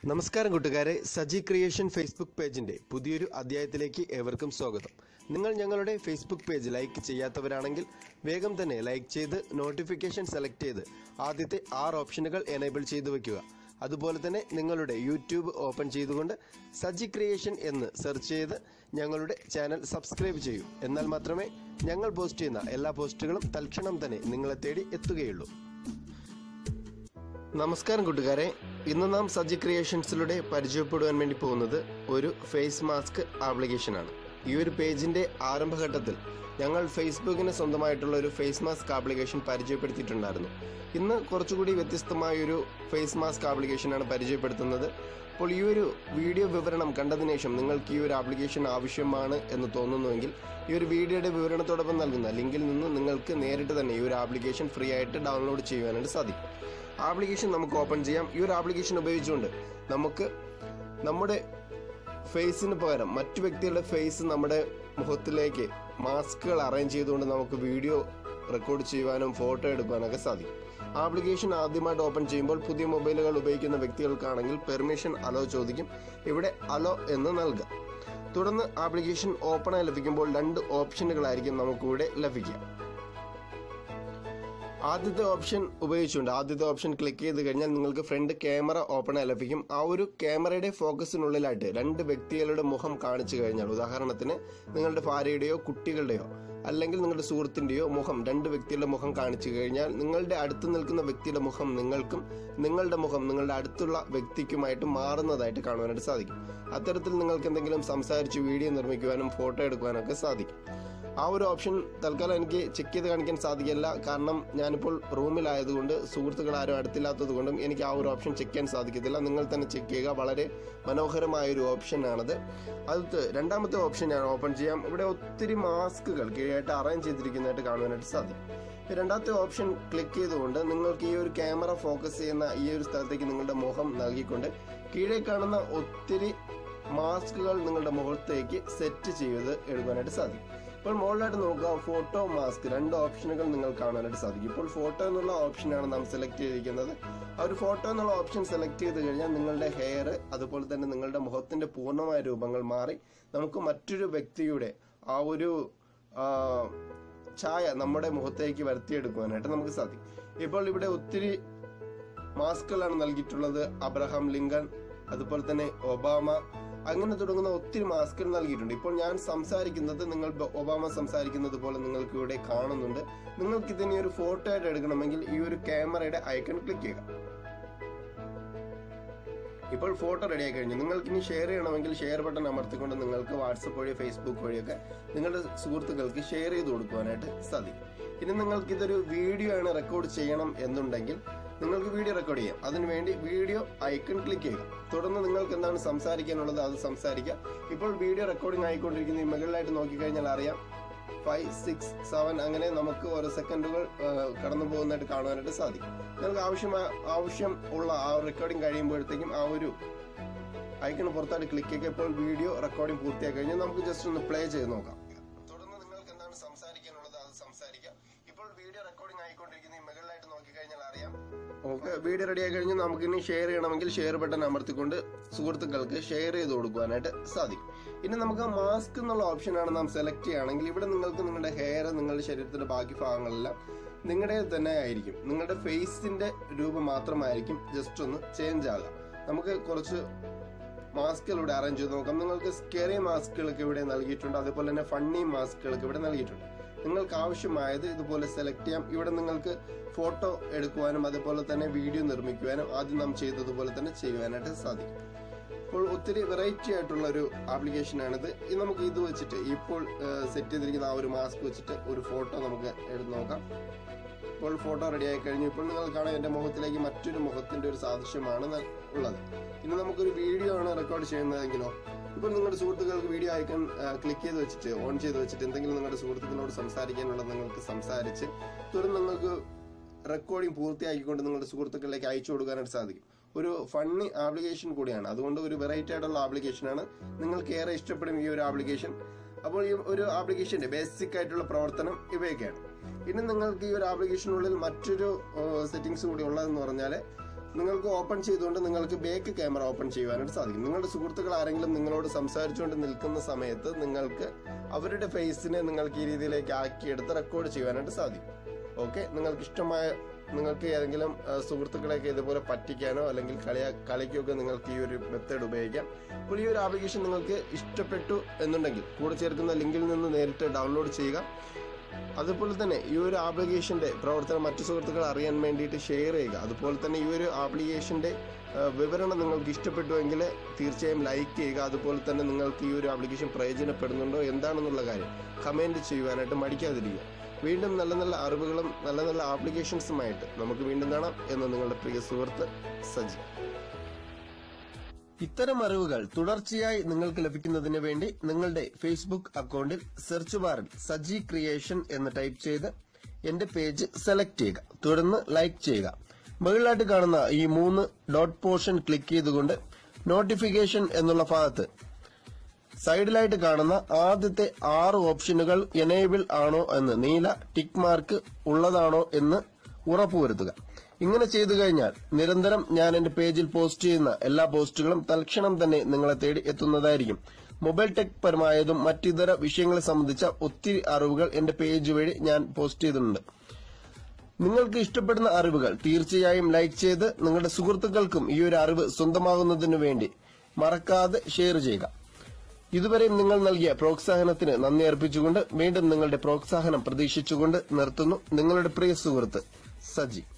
നമസ്കാരം കൂട്ടുകാരെ Saji creation Facebook പേജിന്റെ പുതിയൊരു അധ്യായത്തിലേക്ക് ഏവർക്കും സ്വാഗതം നിങ്ങൾ ഞങ്ങളുടെ ഫേസ്ബുക്ക് പേജ് ലൈക്ക് ചെയ്യാത്തവരാണെങ്കിൽ വേഗം തന്നെ ലൈക്ക് ചെയ്ത് നോട്ടിഫിക്കേഷൻ സെലക്ട് ചെയ്ത് ആദ്യത്തെ ആറ് ഓപ്ഷനുകൾ എനേബിൾ ചെയ്തു വെക്കുക അതുപോലെ തന്നെ നിങ്ങളുടെ യൂട്യൂബ് ഓപ്പൺ ചെയ്തുകൊണ്ട് സജി ക്രിയേഷൻ എന്ന് സെർച്ച് ചെയ്ത് ഞങ്ങളുടെ ചാനൽ സബ്സ്ക്രൈബ് ചെയ്യൂ എന്നാൽ മാത്രമേ ഞങ്ങൾ പോസ്റ്റ് ചെയ്യുന്ന എല്ലാ പോസ്റ്റുകളും തൽക്ഷണം തന്നെ നിങ്ങളെ തേടി എത്തുകയുള്ളൂ നമസ്കാരം കൂട്ടുകാരെ ഇന്ന് നാം സജി ക്രിയേഷൻസിലൂടെ പരിചയപ്പെടുവാൻ വേണ്ടി പോകുന്നത് ഒരു ഫേസ് മാസ്ക് ആപ്ലിക്കേഷനാണ് ഈ ഒരു പേജിന്റെ ആരംഭഘട്ടത്തിൽ ഞങ്ങൾ ഫേസ്ബുക്കിന് സ്വന്തമായിട്ടുള്ള ഒരു ഫേസ് മാസ്ക് ആപ്ലിക്കേഷൻ പരിചയപ്പെടുത്തിയിട്ടുണ്ടായിരുന്നു ഇന്ന് കുറച്ചുകൂടി വ്യത്യസ്തമായ ഒരു ഫേസ് മാസ്ക് ആപ്ലിക്കേഷനാണ് പരിചയപ്പെടുത്തുന്നത് അപ്പോൾ ഈ ഒരു വീഡിയോ വിവരണം കണ്ടതിന് ശേഷം നിങ്ങൾക്ക് ഈ ഒരു ആപ്ലിക്കേഷൻ ആവശ്യമാണ് എന്ന് തോന്നുന്നുവെങ്കിൽ ഈ ഒരു വീഡിയോയുടെ വിവരണത്തോടൊപ്പം നൽകുന്ന ലിങ്കിൽ നിന്ന് നിങ്ങൾക്ക് നേരിട്ട് തന്നെ ഈ ഒരു ആപ്ലിക്കേഷൻ ഫ്രീ ആയിട്ട് ഡൗൺലോഡ് ചെയ്യുവാനായിട്ട് സാധിക്കും ആപ്ലിക്കേഷൻ നമുക്ക് ഓപ്പൺ ചെയ്യാം ഈ ഒരു ആപ്ലിക്കേഷൻ ഉപയോഗിച്ചുകൊണ്ട് നമുക്ക് നമ്മുടെ ഫേസിന് പകരം മറ്റു വ്യക്തികളുടെ ഫേസ് നമ്മുടെ മുഖത്തിലേക്ക് മാസ്കുകൾ അറേഞ്ച് ചെയ്തുകൊണ്ട് നമുക്ക് വീഡിയോ റെക്കോർഡ് ചെയ്യുവാനും ഫോട്ടോ എടുക്കാനൊക്കെ സാധിക്കും ആപ്ലിക്കേഷൻ ആദ്യമായിട്ട് ഓപ്പൺ ചെയ്യുമ്പോൾ പുതിയ മൊബൈലുകൾ ഉപയോഗിക്കുന്ന വ്യക്തികൾക്കാണെങ്കിൽ പെർമിഷൻ അലോ ചോദിക്കും ഇവിടെ അലോ എന്ന് നൽകാം തുടർന്ന് ആപ്ലിക്കേഷൻ ഓപ്പണായി ലഭിക്കുമ്പോൾ രണ്ട് ഓപ്ഷനുകളായിരിക്കും നമുക്കിവിടെ ലഭിക്കുക ആദ്യത്തെ ഓപ്ഷൻ ഉപയോഗിച്ചുകൊണ്ട് ആദ്യത്തെ ഓപ്ഷൻ ക്ലിക്ക് ചെയ്ത് കഴിഞ്ഞാൽ നിങ്ങൾക്ക് ഫ്രണ്ട് ക്യാമറ ഓപ്പൺ ആയി ലഭിക്കും ആ ഒരു ക്യാമറയുടെ ഫോക്കസിനുള്ളിലായിട്ട് രണ്ട് വ്യക്തികളുടെ മുഖം കാണിച്ചു കഴിഞ്ഞാൽ ഉദാഹരണത്തിന് നിങ്ങളുടെ ഭാര്യയുടെയോ കുട്ടികളുടെയോ അല്ലെങ്കിൽ നിങ്ങളുടെ സുഹൃത്തിന്റെയോ മുഖം രണ്ട് വ്യക്തികളുടെ മുഖം കാണിച്ചു കഴിഞ്ഞാൽ നിങ്ങളുടെ അടുത്ത് നിൽക്കുന്ന വ്യക്തിയുടെ മുഖം നിങ്ങൾക്കും നിങ്ങളുടെ മുഖം നിങ്ങളുടെ അടുത്തുള്ള വ്യക്തിക്കുമായിട്ട് മാറുന്നതായിട്ട് കാണുവാനായിട്ട് സാധിക്കും അത്തരത്തിൽ നിങ്ങൾക്ക് എന്തെങ്കിലും സംസാരിച്ച് വീഡിയോ നിർമ്മിക്കുവാനും ഫോട്ടോ എടുക്കുവാനും ഒക്കെ സാധിക്കും ആ ഒരു ഓപ്ഷൻ തൽക്കാലം എനിക്ക് ചെക്ക് ചെയ്ത് കാണിക്കാൻ സാധിക്കില്ല കാരണം ഞാനിപ്പോൾ റൂമിലായതുകൊണ്ട് സുഹൃത്തുക്കൾ ആരും അടുത്തില്ലാത്തത് കൊണ്ടും എനിക്ക് ആ ഒരു ഓപ്ഷൻ ചെക്ക് ചെയ്യാൻ സാധിക്കത്തില്ല നിങ്ങൾ തന്നെ ചെക്ക് ചെയ്യുക വളരെ മനോഹരമായ ഒരു ഓപ്ഷനാണത് അത് രണ്ടാമത്തെ ഓപ്ഷൻ ഞാൻ ഓപ്പൺ ചെയ്യാം ഇവിടെ ഒത്തിരി മാസ്കുകൾ കീഴായിട്ട് അറേഞ്ച് ചെയ്തിരിക്കുന്നതായിട്ട് കാണുവാനായിട്ട് സാധിക്കും ഈ രണ്ടാമത്തെ ഓപ്ഷൻ ക്ലിക്ക് ചെയ്തുകൊണ്ട് നിങ്ങൾക്ക് ഈ ഒരു ക്യാമറ ഫോക്കസ് ചെയ്യുന്ന ഈ ഒരു സ്ഥലത്തേക്ക് നിങ്ങളുടെ മുഖം നൽകിക്കൊണ്ട് കീഴേ കാണുന്ന ഒത്തിരി മാസ്കുകൾ നിങ്ങളുടെ മുഖത്തേക്ക് സെറ്റ് ചെയ്ത് എടുക്കാനായിട്ട് സാധിക്കും ഇപ്പോൾ മുകളിലായിട്ട് നോക്കുക ഫോട്ടോ മാസ്ക് രണ്ട് ഓപ്ഷനുകൾ നിങ്ങൾ കാണാനായിട്ട് സാധിക്കും ഇപ്പോൾ ഫോട്ടോ എന്നുള്ള ഓപ്ഷനാണ് നാം സെലക്ട് ചെയ്തിരിക്കുന്നത് ആ ഒരു ഫോട്ടോ എന്നുള്ള ഓപ്ഷൻ സെലക്ട് ചെയ്ത് കഴിഞ്ഞാൽ നിങ്ങളുടെ ഹെയർ അതുപോലെ തന്നെ നിങ്ങളുടെ മുഖത്തിന്റെ പൂർണ്ണമായ രൂപങ്ങൾ മാറി നമുക്ക് മറ്റൊരു വ്യക്തിയുടെ ആ ഒരു ആ, ഛായ നമ്മുടെ മുഖത്തേക്ക് വരുത്തിയെടുക്കുവാനായിട്ട് നമുക്ക് സാധിക്കും ഇപ്പോൾ ഇവിടെ ഒത്തിരി മാസ്കുകളാണ് നൽകിയിട്ടുള്ളത് അബ്രഹാം ലിങ്കൺ അതുപോലെ തന്നെ ഒബാമ അങ്ങനെ തുടങ്ങുന്ന ഒത്തിരി മാസ്കുകൾ നൽകിയിട്ടുണ്ട് ഇപ്പോൾ ഞാൻ സംസാരിക്കുന്നത് നിങ്ങൾ ബ- ഒബാമ സംസാരിക്കുന്നത് പോലെ നിങ്ങൾക്ക് ഇവിടെ കാണുന്നുണ്ട് നിങ്ങൾക്ക് ഇതിനെ ഒരു ഫോട്ടോ ആയിട്ട് എടുക്കണമെങ്കിൽ ഈ ഒരു ക്യാമറയുടെ ഐക്കൺ ക്ലിക്ക് ചെയ്യുക ഇപ്പോൾ ഫോട്ടോ റെഡി ആയി കഴിഞ്ഞു നിങ്ങൾക്ക് ഇനി ഷെയർ ചെയ്യണമെങ്കിൽ ഷെയർ ബട്ടൺ അമർത്തിക്കൊണ്ട് നിങ്ങൾക്ക് വാട്സപ്പ് വഴി ഫേസ്ബുക്ക് വഴിയൊക്കെ നിങ്ങളുടെ സുഹൃത്തുക്കൾക്ക് ഷെയർ ചെയ്ത് കൊടുക്കുവാനായിട്ട് സാധിക്കും ഇനി നിങ്ങൾക്ക് ഇതൊരു വീഡിയോ ആണ് റെക്കോർഡ് ചെയ്യണം എന്നുണ്ടെങ്കിൽ നിങ്ങൾക്ക് വീഡിയോ റെക്കോർഡ് ചെയ്യാം അതിനുവേണ്ടി വീഡിയോ ഐക്കൺ ക്ലിക്ക് ചെയ്യുക തുടർന്ന് നിങ്ങൾക്ക് എന്താണ് സംസാരിക്കാനുള്ളത് അത് സംസാരിക്കുക ഇപ്പോൾ വീഡിയോ റെക്കോർഡിംഗ് ആയിക്കൊണ്ടിരിക്കുന്ന ഈ മുകളിലായിട്ട് നോക്കിക്കഴിഞ്ഞാൽ അറിയാം ഫൈവ് സിക്സ് സെവൻ അങ്ങനെ നമുക്ക് ഓരോ സെക്കൻഡുകൾ കടന്നു പോകുന്നതായിട്ട് കാണുവാനായിട്ട് സാധിക്കും നിങ്ങൾക്ക് ആവശ്യമായ ആവശ്യം ഉള്ള ആ റെക്കോർഡിംഗ് കഴിയുമ്പോഴത്തേക്കും ആ ഒരു ഐക്കണ് പുറത്തായിട്ട് ക്ലിക്ക് ചെയ്യുക ഇപ്പോൾ വീഡിയോ റെക്കോർഡിംഗ് പൂർത്തിയായി കഴിഞ്ഞാൽ നമുക്ക് ജസ്റ്റ് ഒന്ന് പ്ലേ ചെയ്ത് നോക്കാം തുടർന്ന് നിങ്ങൾക്ക് എന്താണ് സംസാരിക്കാനുള്ളത് അത് സംസാരിക്കാം ഇപ്പോൾ വീഡിയോ റെക്കോർഡിംഗ് ആയിക്കൊണ്ടിരിക്കുന്ന ഈ മുകളിലായിട്ട് നോക്കിക്കഴിഞ്ഞാൽ അറിയാം ഓക്കെ വീഡിയോ റെഡി ആയി കഴിഞ്ഞാൽ നമുക്ക് ഇനി ഷെയർ ചെയ്യണമെങ്കിൽ ഷെയർ ബട്ടൺ അമർത്തിക്കൊണ്ട് സുഹൃത്തുക്കൾക്ക് ഷെയർ ചെയ്ത് കൊടുക്കുവാനായിട്ട് സാധിക്കും ഇനി നമുക്ക് മാസ്ക് എന്നുള്ള ഓപ്ഷനാണ് നാം സെലക്ട് ചെയ്യുകയാണെങ്കിൽ ഇവിടെ നിങ്ങൾക്ക് നിങ്ങളുടെ ഹെയർ നിങ്ങളുടെ ശരീരത്തിന്റെ ബാക്കി ഭാഗങ്ങളെല്ലാം നിങ്ങളുടെ തന്നെ ആയിരിക്കും നിങ്ങളുടെ ഫേസിന്റെ രൂപം മാത്രമായിരിക്കും ജസ്റ്റ് ഒന്ന് ചേഞ്ച് ആകുക നമുക്ക് കുറച്ച് മാസ്കുകൾ ഇവിടെ അറേഞ്ച് ചെയ്ത് നോക്കാം നിങ്ങൾക്ക് സ്കെറി മാസ്കുകളൊക്കെ ഇവിടെ നൽകിയിട്ടുണ്ട് അതുപോലെ തന്നെ ഫണ്ണി മാസ്കുകളൊക്കെ ഇവിടെ നൽകിയിട്ടുണ്ട് നിങ്ങൾക്ക് ആവശ്യമായത് ഇതുപോലെ സെലക്ട് ചെയ്യാം ഇവിടെ നിങ്ങൾക്ക് ഫോട്ടോ എടുക്കുവാനും അതുപോലെ തന്നെ വീഡിയോ നിർമ്മിക്കുവാനും ആദ്യം നാം ചെയ്തതുപോലെ തന്നെ ചെയ്യുവാനായിട്ട് സാധിക്കും ഇപ്പോൾ ഒത്തിരി വെറൈറ്റി ആയിട്ടുള്ള ഒരു ആപ്ലിക്കേഷൻ ആണിത് ഇത് നമുക്ക് ഇത് വെച്ചിട്ട് ഇപ്പോൾ സെറ്റ് ചെയ്തിരിക്കുന്ന ആ ഒരു മാസ്ക് വെച്ചിട്ട് ഒരു ഫോട്ടോ നമുക്ക് എടുത്ത് നോക്കാം ഇപ്പോൾ ഫോട്ടോ റെഡി ആയി കഴിഞ്ഞു ഇപ്പോൾ നിങ്ങൾ കാണാം എന്റെ മുഖത്തിലേക്ക് മറ്റൊരു മുഖത്തിന്റെ ഒരു സാദൃശ്യമാണ് ന- ഉള്ളത് ഇനി നമുക്കൊരു വീഡിയോ ആണ് റെക്കോർഡ് ചെയ്യുന്നതെങ്കിലോ ഇപ്പോൾ നിങ്ങളുടെ സുഹൃത്തുക്കൾക്ക് വീഡിയോ ഐക്കൺ ക്ലിക്ക് ചെയ്ത് വെച്ചിട്ട് ഓൺ ചെയ്ത് വെച്ചിട്ട് എന്തെങ്കിലും നിങ്ങളുടെ സുഹൃത്തുക്കളോട് സംസാരിക്കാനുള്ളത് നിങ്ങൾക്ക് സംസാരിച്ച് തുടർന്ന് നിങ്ങൾക്ക് റെക്കോർഡിംഗ് പൂർത്തിയാക്കിക്കൊണ്ട് നിങ്ങളുടെ സുഹൃത്തുക്കളിലേക്ക് അയച്ചു കൊടുക്കാനായിട്ട് സാധിക്കും ഒരു ഫണ്ണി ആപ്ലിക്കേഷൻ കൂടിയാണ് അതുകൊണ്ട് ഒരു വെറൈറ്റി ആയിട്ടുള്ള ആപ്ലിക്കേഷനാണ് നിങ്ങൾക്ക് ഏറെ ഇഷ്ടപ്പെടും ഈ ഒരു ആപ്ലിക്കേഷൻ അപ്പോൾ ഈ ഒരു ആപ്ലിക്കേഷന്റെ ബേസിക് ആയിട്ടുള്ള പ്രവർത്തനം ഇവയൊക്കെയാണ് ഇനി നിങ്ങൾക്ക് ഈ ഒരു ആപ്ലിക്കേഷനുള്ളിൽ മറ്റൊരു സെറ്റിംഗ്സ് കൂടി ഉള്ളതെന്ന് പറഞ്ഞാൽ നിങ്ങൾക്ക് ഓപ്പൺ ചെയ്തുകൊണ്ട് നിങ്ങൾക്ക് ബേക്ക് ക്യാമറ ഓപ്പൺ ചെയ്യുവാനായിട്ട് സാധിക്കും നിങ്ങളുടെ സുഹൃത്തുക്കൾ ആരെങ്കിലും നിങ്ങളോട് സംസാരിച്ചുകൊണ്ട് നിൽക്കുന്ന സമയത്ത് നിങ്ങൾക്ക് അവരുടെ ഫേസിനെ നിങ്ങൾക്ക് ഈ രീതിയിലേക്ക് ആക്കിയെടുത്ത് റെക്കോർഡ് ചെയ്യുവാനായിട്ട് സാധിക്കും ഓക്കെ നിങ്ങൾക്ക് ഇഷ്ടമായ നിങ്ങൾക്ക് ഏതെങ്കിലും ആ, സുഹൃത്തുക്കളെയൊക്കെ ഇതുപോലെ പറ്റിക്കാനോ അല്ലെങ്കിൽ കളിയാ കളിക്കൊക്കെ നിങ്ങൾക്ക് ഈ ഒരു മെത്തേഡ് ഉപയോഗിക്കാം അപ്പോൾ ഈ ഒരു ആപ്ലിക്കേഷൻ നിങ്ങൾക്ക് ഇഷ്ടപ്പെട്ടു എന്നുണ്ടെങ്കിൽ കൂടെ ചേർക്കുന്ന ലിങ്കിൽ നിന്ന് നേരിട്ട് ഡൗൺലോഡ് ചെയ്യുക അതുപോലെ തന്നെ ഈ ഒരു ആപ്ലിക്കേഷന്റെ പ്രവർത്തനം മറ്റു സുഹൃത്തുക്കൾ അറിയാൻ വേണ്ടിയിട്ട് ഷെയർ ചെയ്യുക അതുപോലെ തന്നെ ഈ ഒരു ആപ്ലിക്കേഷന്റെ ആ, വിവരണം നിങ്ങൾക്ക് ഇഷ്ടപ്പെട്ടുവെങ്കിൽ തീർച്ചയായും ലൈക്ക് ചെയ്യുക അതുപോലെ തന്നെ നിങ്ങൾക്ക് ഈ ഒരു ആപ്ലിക്കേഷൻ പ്രയോജനപ്പെടുന്നുണ്ടോ എന്താണെന്നുള്ള കാര്യം കമന്റ് ചെയ്യുവാനായിട്ട് മടിക്കാതിരിക്കുക വീണ്ടും നല്ല നല്ല അറിവുകളും നല്ല നല്ല ആപ്ലിക്കേഷൻസുമായിട്ട് നമുക്ക് വീണ്ടും കാണാം എന്ന് നിങ്ങളുടെ പ്രിയ സുഹൃത്ത് സജി ഇത്തരം അറിവുകൾ തുടർച്ചയായി നിങ്ങൾക്ക് ലഭിക്കുന്നതിന് വേണ്ടി നിങ്ങളുടെ ഫേസ്ബുക്ക് അക്കൗണ്ടിൽ സെർച്ച് ബാറിൽ സജി ക്രിയേഷൻ എന്ന് ടൈപ്പ് ചെയ്ത് എന്റെ പേജ് സെലക്ട് ചെയ്യുക തുടർന്ന് ലൈക്ക് ചെയ്യുക മുകളിലായിട്ട് കാണുന്ന ഈ മൂന്ന് ഡോട്ട് പോർഷൻ ക്ലിക്ക് ചെയ്തുകൊണ്ട് നോട്ടിഫിക്കേഷൻ എന്നുള്ള ഭാഗത്ത് സൈഡിലായിട്ട് കാണുന്ന ആദ്യത്തെ ആറ് ഓപ്ഷനുകൾ എനേബിൾ ആണോ എന്ന് നീല ടിക്ക് മാർക്ക് ഉള്ളതാണോ എന്ന് ഉറപ്പുവരുത്തുക ഇങ്ങനെ ചെയ്തു കഴിഞ്ഞാൽ നിരന്തരം ഞാൻ എന്റെ പേജിൽ പോസ്റ്റ് ചെയ്യുന്ന എല്ലാ പോസ്റ്റുകളും തൽക്ഷണം തന്നെ നിങ്ങളെ തേടി എത്തുന്നതായിരിക്കും മൊബൈൽ ടെക് പരമായതും മറ്റിതര വിഷയങ്ങളെ സംബന്ധിച്ച ഒത്തിരി അറിവുകൾ എന്റെ പേജ് വഴി ഞാൻ പോസ്റ്റ് ചെയ്തിട്ടുണ്ട് നിങ്ങൾക്ക് ഇഷ്ടപ്പെടുന്ന അറിവുകൾ തീർച്ചയായും ലൈക്ക് ചെയ്ത് നിങ്ങളുടെ സുഹൃത്തുക്കൾക്കും ഈ ഒരു അറിവ് സ്വന്തമാകുന്നതിനു വേണ്ടി മറക്കാതെ ഷെയർ ചെയ്യുക ഇതുവരെയും നിങ്ങൾ നൽകിയ പ്രോത്സാഹനത്തിന് നന്ദി അർപ്പിച്ചുകൊണ്ട് വീണ്ടും നിങ്ങളുടെ പ്രോത്സാഹനം പ്രതീക്ഷിച്ചുകൊണ്ട് നിർത്തുന്നു നിങ്ങളുടെ പ്രിയ സുഹൃത്ത് സജി